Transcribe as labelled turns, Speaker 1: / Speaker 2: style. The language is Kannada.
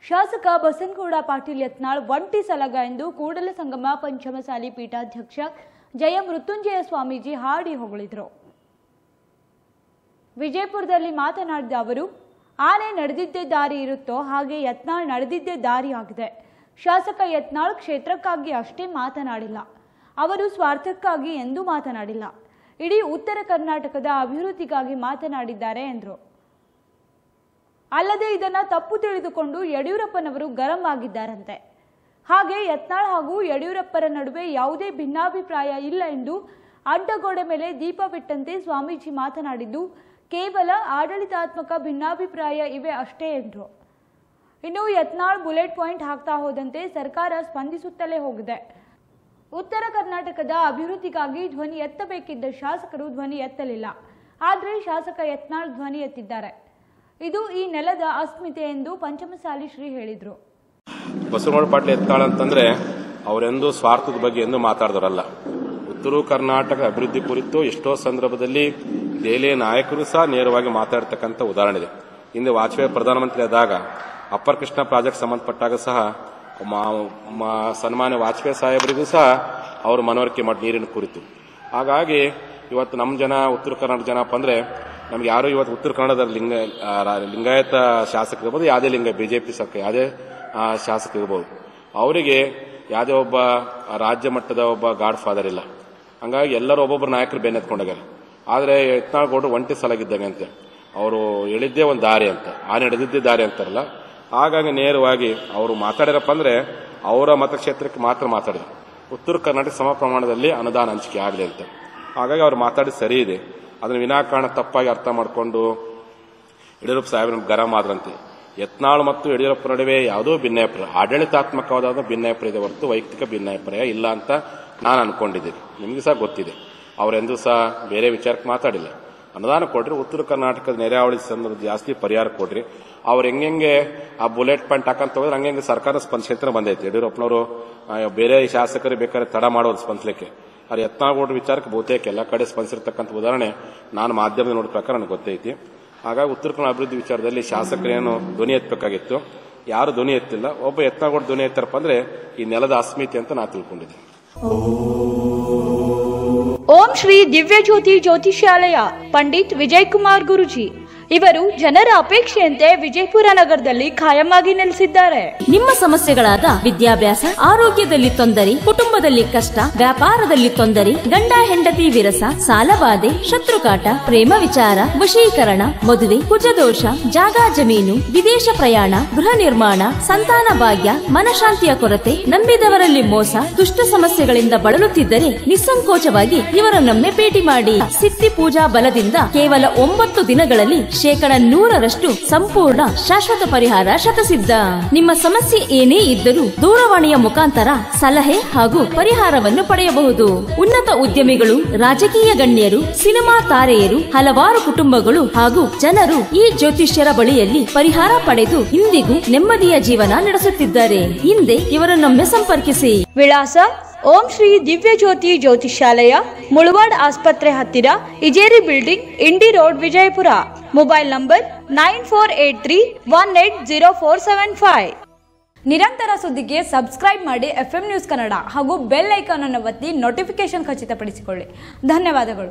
Speaker 1: ಶಾಸಕ ಬಸನಗೌಡ ಪಾಟೀಲ್ ಯತ್ನಾಳ್ ಒಂಟಿ ಸಲಗ ಎಂದು ಕೂಡಲ ಸಂಗಮ ಪಂಚಮಸಾಲಿ ಪೀಠಾಧ್ಯಕ್ಷ ಜಯ ಮೃತ್ಯುಂಜಯ ಸ್ವಾಮೀಜಿ ಹಾಡಿ ಹೊಗಳಿದರು ವಿಜಯಪುರದಲ್ಲಿ ಮಾತನಾಡಿದ ಅವರು ಆನೆ ನಡೆದಿದ್ದೇ ದಾರಿ ಇರುತ್ತೋ ಹಾಗೆ ಯತ್ನಾಳ್ ನಡೆದಿದ್ದೇ ದಾರಿ ಆಗಿದೆ ಶಾಸಕ ಯತ್ನಾಳ್ ಕ್ಷೇತ್ರಕ್ಕಾಗಿ ಅಷ್ಟೇ ಮಾತನಾಡಿಲ್ಲ ಅವರು ಸ್ವಾರ್ಥಕ್ಕಾಗಿ ಎಂದೂ ಮಾತನಾಡಿಲ್ಲ ಇಡೀ ಉತ್ತರ ಕರ್ನಾಟಕದ ಅಭಿವೃದ್ಧಿಗಾಗಿ ಮಾತನಾಡಿದ್ದಾರೆ ಎಂದರು ಅಲ್ಲದೆ ಇದನ್ನ ತಪ್ಪು ತಿಳಿದುಕೊಂಡು ಯಡಿಯೂರಪ್ಪನವರು ಗರಂ ಆಗಿದ್ದಾರಂತೆ ಹಾಗೆ ಯತ್ನಾಳ್ ಹಾಗೂ ಯಡಿಯೂರಪ್ಪರ ನಡುವೆ ಯಾವುದೇ ಭಿನ್ನಾಭಿಪ್ರಾಯ ಇಲ್ಲ ಎಂದು ಅಡ್ಡಗೋಡೆ ಮೇಲೆ ದೀಪ ಬಿಟ್ಟಂತೆ ಸ್ವಾಮೀಜಿ ಮಾತನಾಡಿದ್ದು ಕೇವಲ ಆಡಳಿತಾತ್ಮಕ ಭಿನ್ನಾಭಿಪ್ರಾಯ ಇವೆ ಅಷ್ಟೇ ಎಂದರು ಇನ್ನು ಯತ್ನಾಳ್ ಬುಲೆಟ್ ಪಾಯಿಂಟ್ ಹಾಕ್ತಾ ಹೋದಂತೆ ಸರ್ಕಾರ ಸ್ಪಂದಿಸುತ್ತಲೇ ಹೋಗಿದೆ ಉತ್ತರ ಕರ್ನಾಟಕದ ಅಭಿವೃದ್ಧಿಗಾಗಿ ಧ್ವನಿ ಎತ್ತಬೇಕಿದ್ದ ಶಾಸಕರು ಧ್ವನಿ ಎತ್ತಲಿಲ್ಲ ಆದರೆ ಶಾಸಕ ಯತ್ನಾಳ್ ಧ್ವನಿ ಎತ್ತಿದ್ದಾರೆ ಇದು ಈ ನೆಲದ ಅಸ್ಮಿತೆ ಎಂದು ಪಂಚಮಸಾಲಿ ಶ್ರೀ ಹೇಳಿದರು
Speaker 2: ಬಸವನಗೌಡ ಪಾಟೀಲ್ ಎತ್ತಾಳ ಅಂತಂದ್ರೆ ಅವರೆಂದೂ ಸ್ವಾರ್ಥದ ಬಗ್ಗೆ ಎಂದು ಮಾತಾಡಿದವರಲ್ಲ ಉತ್ತರ ಕರ್ನಾಟಕ ಅಭಿವೃದ್ಧಿ ಕುರಿತು ಎಷ್ಟೋ ಸಂದರ್ಭದಲ್ಲಿ ದೆಹಲಿಯ ನಾಯಕರು ಸಹ ನೇರವಾಗಿ ಮಾತಾಡ್ತಕ್ಕಂಥ ಉದಾಹರಣೆ ಇದೆ ಹಿಂದೆ ವಾಜಪೇಯಿ ಪ್ರಧಾನಮಂತ್ರಿ ಆದಾಗ ಅಪ್ಪರ್ ಕೃಷ್ಣ ಪ್ರಾಜೆಕ್ಟ್ ಸಂಬಂಧಪಟ್ಟಾಗ ಸಹ ಮಾ- ಮಾ- ಸನ್ಮಾನ್ಯ ವಾಜಪೇಯಿ ಸಾಹೇಬರಿಗೂ ಸಹ ಅವರು ಮನವರಿಕೆ ಮಾಡಿ ನೀರಿನ ಕುರಿತು ಹಾಗಾಗಿ ಇವತ್ತು ನಮ್ಮ ಜನ ಉತ್ತರ ಕರ್ನಾಟಕ ಜನಪ್ಪ ಅಂದ್ರೆ ನಮ್ಗೆ ಯಾರು ಇವತ್ತು ಉತ್ತರ ಕನ್ನಡದ ಲಿಂಗ ಆ, ರಾ- ಲಿಂಗಾಯತ ಶಾಸಕರಿರ್ಬೋದು ಯಾವುದೇ ಲಿಂಗ ಬಿಜೆಪಿ ಸರ್ಕಾರ ಯಾವುದೇ ಆ, ಶಾಸಕರಿರ್ಬೋದು ಅವರಿಗೆ ಯಾವುದೇ ಒಬ್ಬ ರಾಜ್ಯ ಮಟ್ಟದ ಒಬ್ಬ ಗಾಡ್ ಫಾದರ್ ಇಲ್ಲ ಹಂಗಾಗಿ ಎಲ್ಲರೂ ಒಬ್ಬೊಬ್ಬರು ನಾಯಕರು ಬೆನ್ನೆತ್ಕೊಂಡಾಗ ಆದರೆ ಯತ್ನಾಳ್ ಗೌಡರು ಒಂಟಿ ಸಲಾಗಿದ್ದಂತೆ ಅವರು ಹೇಳಿದ್ದೇ ಒಂದು ದಾರಿ ಅಂತ ಆ ನಡೆದಿದ್ದೇ ದಾರಿ ಅಂತಾರಲ್ಲ ಹಾಗಾಗಿ ನೇರವಾಗಿ ಅವರು ಮಾತಾಡಿರಪ್ಪ ಅಂದ್ರೆ ಅವರ ಮತಕ್ಷೇತ್ರಕ್ಕೆ ಮಾತ್ರ ಮಾತಾಡಿದ್ರು ಉತ್ತರ ಕರ್ನಾಟಕ ಸಮ ಪ್ರಮಾಣದಲ್ಲಿ ಅನುದಾನ ಹಂಚಿಕೆ ಆಗಲಿ ಅಂತ ಹಾಗಾಗಿ ಅವ್ರು ಮಾತಾಡಿದ ಸರಿ ಇದೆ ಅದನ್ನ ವಿನಾಕಾರಣ ತಪ್ಪಾಗಿ ಅರ್ಥ ಮಾಡಿಕೊಂಡು ಯಡಿಯೂರಪ್ಪ ಸಾಹೇಬ್ರ ಗರಂ ಆದ್ರಂತೆ ಯತ್ನಾಳ್ ಮತ್ತು ಯಡಿಯೂರಪ್ಪ ನಡುವೆ ಯಾವುದೋ ಭಿನ್ನಾಭಿಪ್ರಾಯ ಆಡಳಿತಾತ್ಮಕವಾದ ಭಿನ್ನಾಭಿಪ್ರಾಯ ಇದೆ ಹೊರತು ವೈಯಕ್ತಿಕ ಭಿನ್ನಾಭಿಪ್ರಾಯ ಇಲ್ಲ ಅಂತ ನಾನು ಅನ್ಕೊಂಡಿದ್ದೀನಿ ನಿಮಗೆ ಸಹ ಗೊತ್ತಿದೆ ಅವರೆಂದೂ ಸಹ ಬೇರೆ ವಿಚಾರಕ್ಕೆ ಮಾತಾಡಿಲ್ಲ ಅನುದಾನ ಕೊಡ್ರಿ ಉತ್ತರ ಕರ್ನಾಟಕದ ನೆರೆಹಾವಳಿ ಸಂದರ್ಭ ಜಾಸ್ತಿ ಪರಿಹಾರ ಕೊಡ್ರಿ ಅವ್ರು ಹೆಂಗೆ ಆ ಬುಲೆಟ್ ಪಾಯಿಂಟ್ ಹಾಕಂತ ಹೋದ್ರೆ ಹಂಗೆ ಸರ್ಕಾರ ಸ್ಪಂದಿಸಿದ್ರೆ ಬಂದೈತೆ ಯಡಿಯೂರಪ್ಪನವರು ಆ, ಬೇರೆ ಶಾಸಕರು ಬೇಕಾದ್ರೆ ತಡ ಮಾಡೋದು ಸ್ಪಂದಿಸಲಿಕ್ಕೆ ಅವ್ರು ಯತ್ನಾಳ್ ವಿಚಾರಕ್ಕೆ ಬಹುತೇಕ ಎಲ್ಲ ಕಡೆ ಸ್ಪಂದಿಸಿರ್ತಕ್ಕಂಥ ಉದಾಹರಣೆ ನಾನು ಮಾಧ್ಯಮದ ನೋಡಿದ ಪ್ರಕಾರ ನನಗೆ ಗೊತ್ತೈತಿ ಹಾಗಾಗಿ ಉತ್ತರ ಕನ್ನಡ ಅಭಿವೃದ್ಧಿ ವಿಚಾರದಲ್ಲಿ ಶಾಸಕರೇನು ಧ್ವನಿ ಎತ್ತಬೇಕಾಗಿತ್ತು ಯಾರು ಧ್ವನಿ ಎತ್ತಿಲ್ಲ ಒಬ್ಬ ಯತ್ನಾಳ್ ಧ್ವನಿ ಎತ್ತಾರಪ್ಪ ಅಂದ್ರೆ ಈ ನೆಲದ ಅಸ್ಮಿತೆ ಅಂತ ನಾ ತಿಳ್ಕೊಂಡಿದ್ದೆ
Speaker 1: ಓಂ ಶ್ರೀ ದಿವ್ಯ ಜ್ಯೋತಿ ಜ್ಯೋತಿಷ್ಯಾಲಯ ಪಂಡಿತ್ ವಿಜಯ್ ಕುಮಾರ್ ಗುರುಜಿ ಇವರು ಜನರ ಅಪೇಕ್ಷೆಯಂತೆ ವಿಜಯಪುರ ನಗರದಲ್ಲಿ ಖಾಯಮಾಗಿ ನೆಲೆಸಿದ್ದಾರೆ
Speaker 3: ನಿಮ್ಮ ಸಮಸ್ಯೆಗಳಾದ ವಿದ್ಯಾಭ್ಯಾಸ ಆರೋಗ್ಯದಲ್ಲಿ ತೊಂದರೆ ಕುಟುಂಬದಲ್ಲಿ ಕಷ್ಟ ವ್ಯಾಪಾರದಲ್ಲಿ ತೊಂದರೆ ಗಂಡ ಹೆಂಡತಿ ವಿರಸ ಸಾಲಬಾಧೆ ಶತ್ರುಕಾಟ ಪ್ರೇಮ ವಿಚಾರ ವಶೀಕರಣ ಮದುವೆ ಕುಜದೋಷ ಜಾಗ ಜಮೀನು ವಿದೇಶ ಪ್ರಯಾಣ ಗೃಹ ನಿರ್ಮಾಣ ಸಂತಾನ ಭಾಗ್ಯ ಮನಶಾಂತಿಯ ಕೊರತೆ ನಂಬಿದವರಲ್ಲಿ ಮೋಸ ದುಷ್ಟ ಸಮಸ್ಯೆಗಳಿಂದ ಬಳಲುತ್ತಿದ್ದರೆ ನಿಸ್ಸಂಕೋಚವಾಗಿ ಇವರನ್ನೊಮ್ಮೆ ಭೇಟಿ ಮಾಡಿ ಸಿದ್ಧಿ ಪೂಜಾ ಬಲದಿಂದ ಕೇವಲ ಒಂಬತ್ತು ದಿನಗಳಲ್ಲಿ ಶೇಕಡ ನೂರರಷ್ಟು ಸಂಪೂರ್ಣ ಶಾಶ್ವತ ಪರಿಹಾರ ಶತಸಿದ್ಧ ನಿಮ್ಮ ಸಮಸ್ಯೆ ಏನೇ ಇದ್ದರೂ ದೂರವಾಣಿಯ ಮುಖಾಂತರ ಸಲಹೆ ಹಾಗೂ ಪರಿಹಾರವನ್ನು ಪಡೆಯಬಹುದು ಉನ್ನತ ಉದ್ಯಮಿಗಳು ರಾಜಕೀಯ ಗಣ್ಯರು ಸಿನಿಮಾ ತಾರೆಯರು ಹಲವಾರು ಕುಟುಂಬಗಳು ಹಾಗೂ ಜನರು ಈ ಜ್ಯೋತಿಷ್ಯರ ಬಳಿಯಲ್ಲಿ ಪರಿಹಾರ ಪಡೆದು ಇಂದಿಗೂ ನೆಮ್ಮದಿಯ ಜೀವನ ನಡೆಸುತ್ತಿದ್ದಾರೆ ಹಿಂದೆ ಇವರನ್ನೊಮ್ಮೆ ಸಂಪರ್ಕಿಸಿ
Speaker 1: ವಿಳಾಸ ಓಂ ಶ್ರೀ ದಿವ್ಯ ಜ್ಯೋತಿ ಜ್ಯೋತಿಷ್ಯಾಲಯ ಮುಳವಾಡ್ ಆಸ್ಪತ್ರೆ ಹತ್ತಿರ Ijeri building Indi road Vijayapura mobile number nine four eight three one eight zero four seven five ನಿರಂತರ ಸುದ್ದಿಗೆ ಸಬ್ಸ್ಕ್ರೈಬ್ ಮಾಡಿ ಎಫ್ ನ್ಯೂಸ್ ಕನ್ನಡ ಹಾಗೂ ಬೆಲ್ ಐಕಾನ್ ಅನ್ನು ಒತ್ತಿ ನೋಟಿಫಿಕೇಶನ್ ಖಚಿತಪಡಿಸಿಕೊಳ್ಳಿ ಧನ್ಯವಾದಗಳು